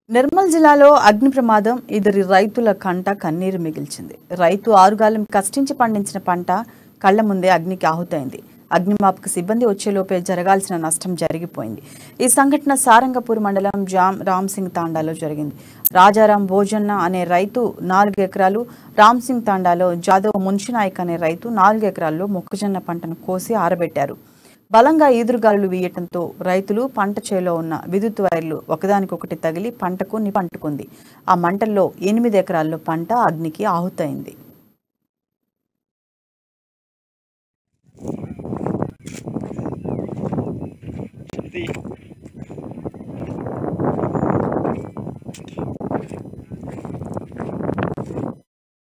నిర్మల్ జిల్లాలో అగ్ని ప్రమాదం ఇద్దరి రైతుల కంట కన్నీరు మిగిల్చింది రైతు ఆరుగాలం కష్టించి పండించిన పంట కళ్ల ముందే అగ్నికి ఆహుతైంది అగ్నిమాపక సిబ్బంది వచ్చేలోపే జరగాల్సిన నష్టం జరిగిపోయింది ఈ సంఘటన సారంగపూర్ మండలం జామ్ రామ్ సింగ్ తాండాలో జరిగింది రాజారాం భోజన్న అనే రైతు నాలుగు ఎకరాలు రామ్ సింగ్ తాండాలో జాదవ్ మున్షినాయక్ అనే రైతు నాలుగు ఎకరాల్లో మొక్కజొన్న పంటను కోసి ఆరబెట్టారు బలంగా ఈదురుగాలులు వీయటంతో రైతులు పంట చేలో ఉన్న విద్యుత్ వైర్లు ఒకదానికొకటి తగిలి పంటకు నిపంటుకుంది ఆ మంటల్లో ఎనిమిది ఎకరాల్లో పంట అగ్నికి ఆహుతైంది ఇది